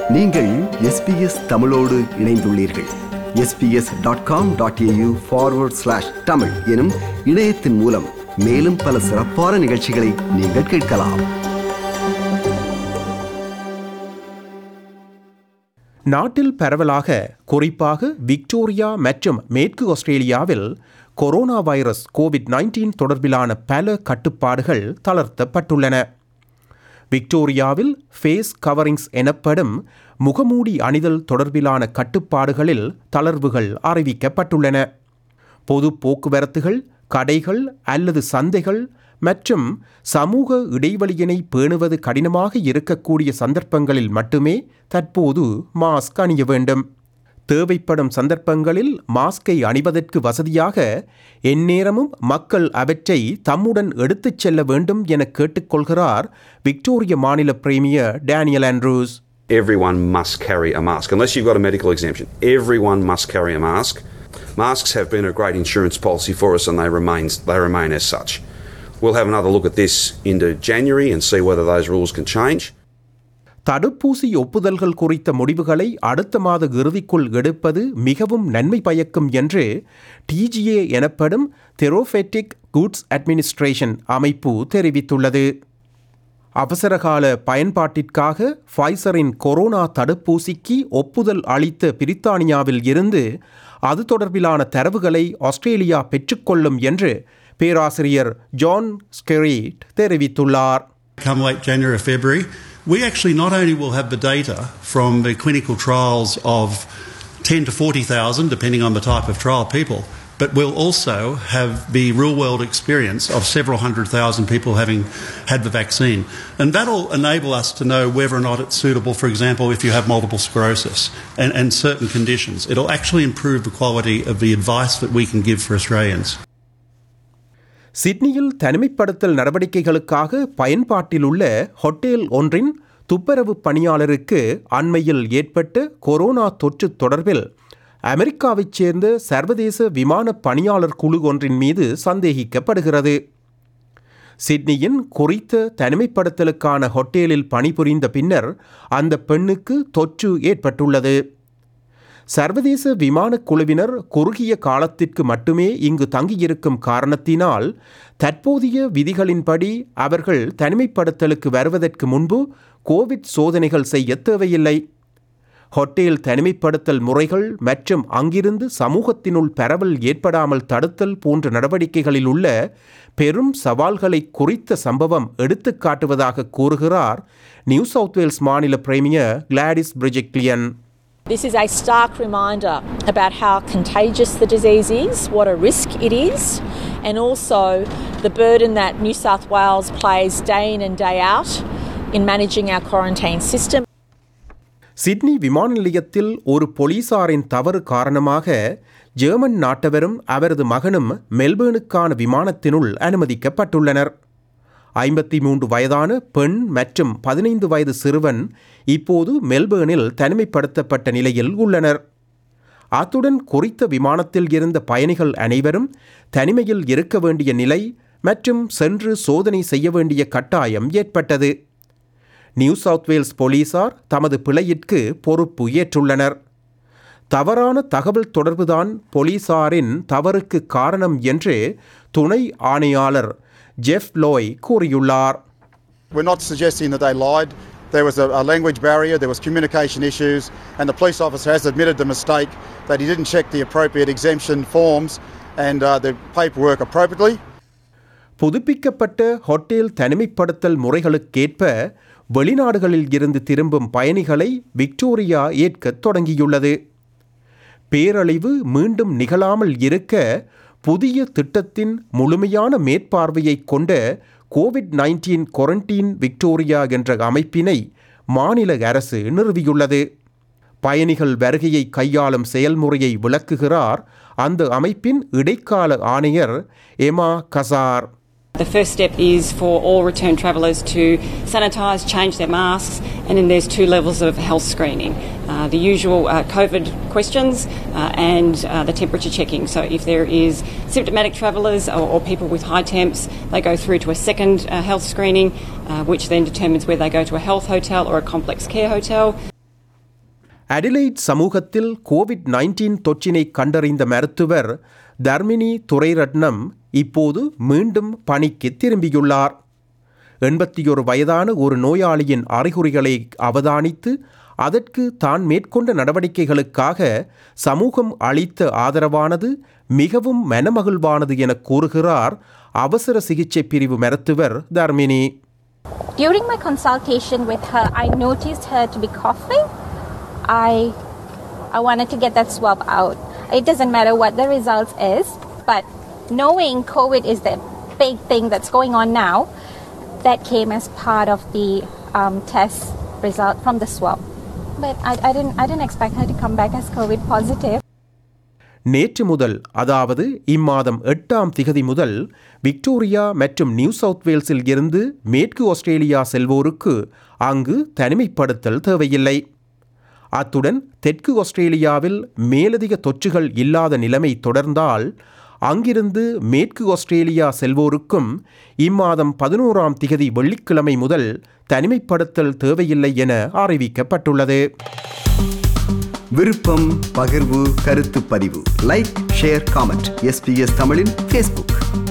நீங்கள் எஸ்பிஎஸ் தமிழோடு இணைந்துள்ளீர்கள் SBS dot com dot AU forward slash Tamil எனும் இணையத்தின் மூலம் மேலும் பல சிறப்பான நிகழ்ச்சிகளை நீங்கள் கேட்கலாம் நாட்டில் பரவலாக குறிப்பாக விக்டோரியா மற்றும் மேற்கு ஆஸ்திரேலியாவில் கொரோனா வைரஸ் கோவிட் 19 தொடர்பிலான பல கட்டுப்பாடுகள் தளர்த்தப்பட்டுள்ளன விக்டோரியாவில் ஃபேஸ் கவரிங்ஸ் எனப்படும் முகமூடி அணிதல் தொடர்பிலான கட்டுப்பாடுகளில் தளர்வுகள் அறிவிக்கப்பட்டுள்ளன பொது போக்குவரத்துகள் கடைகள் அல்லது சந்தைகள் மற்றும் சமூக இடைவெளியினை பேணுவது கடினமாக இருக்கக்கூடிய சந்தர்ப்பங்களில் மட்டுமே தற்போது மாஸ்க் அணிய வேண்டும் தேவைப்படும் சந்தர்ப்பங்களில் மாஸ்கை அணிவதற்கு வசதியாக எந்நேரமும் மக்கள் அவற்றை தம்முடன் எடுத்துச் செல்ல வேண்டும் என கேட்டுக்கொள்கிறார் விக்டோரிய மாநில premier Daniel Andrews everyone must carry a mask. Unless you've got a medical exemption, everyone must carry a mask. Masks have been a great insurance policy for us and they remain, they remain as such. We'll have another look at this into January and see whether those rules can change. தடுப்பூசி ஒப்புதல்கள் குறித்த முடிவுகளை அடுத்த மாத இறுதிக்குள் எடுப்பது மிகவும் நன்மை பயக்கும் என்று டிஜிஏ எனப்படும் தெரோஃபெட்டிக் குட்ஸ் அட்மினிஸ்ட்ரேஷன் அமைப்பு தெரிவித்துள்ளது அவசரகால பயன்பாட்டிற்காக ஃபைசரின் கொரோனா தடுப்பூசிக்கு ஒப்புதல் அளித்த பிரித்தானியாவில் இருந்து அது தொடர்பிலான தரவுகளை ஆஸ்திரேலியா பெற்றுக்கொள்ளும் என்று பேராசிரியர் ஜான் ஸ்கெரீட் தெரிவித்துள்ளார் Come late January or February, we actually not only will have the data from the clinical trials of 10 to 40,000, depending on the type of trial people, but we'll also have the real world experience of several hundred thousand people having had the vaccine. And that'll enable us to know whether or not it's suitable, for example, if you have multiple sclerosis and, and certain conditions. It'll actually improve the quality of the advice that we can give for Australians. சிட்னியில் தனிமைப்படுத்தல் நடவடிக்கைகளுக்காக பயன்பாட்டில் உள்ள hotel ஒன்றின் துப்புரவு பணியாளருக்கு அண்மையில் ஏற்பட்ட கொரோனா தொற்று தொடர்பில் அமெரிக்காவைச் சேர்ந்த சர்வதேச விமான பணியாளர் குழு ஒன்றின் மீது சந்தேகிக்கப்படுகிறது சிட்னியின் குறித்த தனிமைப்படுத்தலுக்கான ஹோட்டலில் பணிபுரிந்த பின்னர் அந்த பெண்ணுக்கு தொற்று ஏற்பட்டுள்ளது சர்வதேச விமானக் குழுவினர் குறுகிய காலத்திற்கு மட்டுமே இங்கு தங்கியிருக்கும் காரணத்தினால் தற்போதைய விதிகளின்படி அவர்கள் தனிமைப்படுத்தலுக்கு வருவதற்கு முன்பு கோவிட் சோதனைகள் செய்ய தேவையில்லை ஹோட்டல் தனிமைப்படுத்தல் முறைகள் மற்றும் அங்கிருந்து சமூகத்தினுள் பரவல் ஏற்படாமல் தடுத்தல் போன்ற நடவடிக்கைகளில் உள்ள பெரும் சவால்களை குறித்த சம்பவம் எடுத்துக்காட்டுவதாக கூறுகிறார் நியூ சவுத் வேல்ஸ் மாநில premier Gladys Berejiklian This is a stark reminder about how contagious the disease is, what a risk it is, and also the burden that New South Wales plays day in and day out in managing our quarantine system. Sydney விமான நிலையத்தில் ஒரு போலீசாரின் தவறு காரணமாக German நாட்டவரும் அவரது மகனும் மெல்பேர்னுக்கான விமானத்தினுள் அனுமதிக்கப்பட்டுள்ளனர் ஐம்பத்தி மூன்று வயதான பெண் மற்றும் பதினைந்து வயது சிறுவன் இப்போது மெல்பேர்னில் தனிமைப்படுத்தப்பட்ட நிலையில் உள்ளனர் அத்துடன் குறித்த விமானத்தில் இருந்த பயணிகள் அனைவரும் தனிமையில் இருக்க வேண்டிய நிலை மற்றும் சென்று சோதனை செய்ய வேண்டிய கட்டாயம் ஏற்பட்டது நியூ சவுத் வேல்ஸ் போலீசார் தமது பிழையிற்கு பொறுப்பு ஏற்றுள்ளனர் தவறான தகவல் தொடர்புதான் போலீசாரின் தவறுக்கு காரணம் என்று துணை ஆணையாளர் ஜெஃப் லோய் கூறியுள்ளார் We're not suggesting that they lied. There was a, a language barrier, there was communication issues, and the police officer has admitted the mistake that he didn't check the appropriate exemption forms and uh, the paperwork appropriately. புதுப்பிக்கப்பட்ட hotel தனிமைப்படுத்தல் முறைகளுக்கேற்ப வெளிநாடுகளில் இருந்து திரும்பும் பயணிகளை Victoria ஏற்கத் தொடங்கியுள்ளது பேரழிவு மீண்டும் நிகழாமல் இருக்க புதிய திட்டத்தின் முழுமையான மேற்பார்வையை கொண்ட கோவிட் நைன்டீன் குவாரண்டீன் விக்டோரியா என்ற அமைப்பினை மாநில அரசு நிறுவியுள்ளது பயணிகள் வருகையை கையாளும் செயல்முறையை விளக்குகிறார் அந்த அமைப்பின் இடைக்கால ஆணையர் Emma Cassar The first step is for all return travellers to sanitise, change their masks, and then there's two levels of health screening. Uh, the usual uh, COVID questions uh, and uh, the temperature checking. So if there is symptomatic travellers or, or people with high temps, they go through to a second uh, health screening, uh, which then determines whether they go to a health hotel or a complex care hotel. Adelaide சமூகத்தில் COVID nineteen தொற்றினை கண்டறிந்த மருத்துவர் தர்மினி துரைரட்னம் இப்போது மீண்டும் பணிக்கு திரும்பியுள்ளார் எண்பத்தியொரு வயதான ஒரு நோயாளியின் அறிகுறிகளை அவதானித்து அதற்கு தான் மேற்கொண்ட நடவடிக்கைகளுக்காக சமூகம் அளித்த ஆதரவானது மிகவும் மனமகிழ்வானது என கூறுகிறார் அவசர சிகிச்சை பிரிவு மருத்துவர் Dharmini During my consultation with her, I noticed her to be coughing. I, I wanted to get that swab out. It doesn't matter what the results is, but knowing COVID is the big thing that's going on now, that came as part of the um, test result from the swab. But I, I didn't I didn't expect her to come back as COVID positive. நேற்று முதல் அதாவது இம்மாதம் எட்டாம் திகதி முதல் Victoria மற்றும் new south வேல்ஸில் இருந்து மேற்கு ஆஸ்திரேலியா செல்வோருக்கு அங்கு தனிமைப்படுத்தல் தேவையில்லை அத்துடன் தெற்கு ஆஸ்திரேலியாவில் மேலதிக தொற்றுகள் இல்லாத நிலைமை தொடர்ந்தால் அங்கிருந்து மேற்கு ஆஸ்திரேலியா செல்வோருக்கும் இம்மாதம் பதினோராம் திகதி வெள்ளிக்கிழமை முதல் தனிமைப்படுத்தல் தேவையில்லை என அறிவிக்கப்பட்டுள்ளது விருப்பம் பகிர்வு கருத்து பதிவு லைக் ஷேர் காமெண்ட் எஸ்பிஎஸ் தமிழின் ஃபேஸ்புக்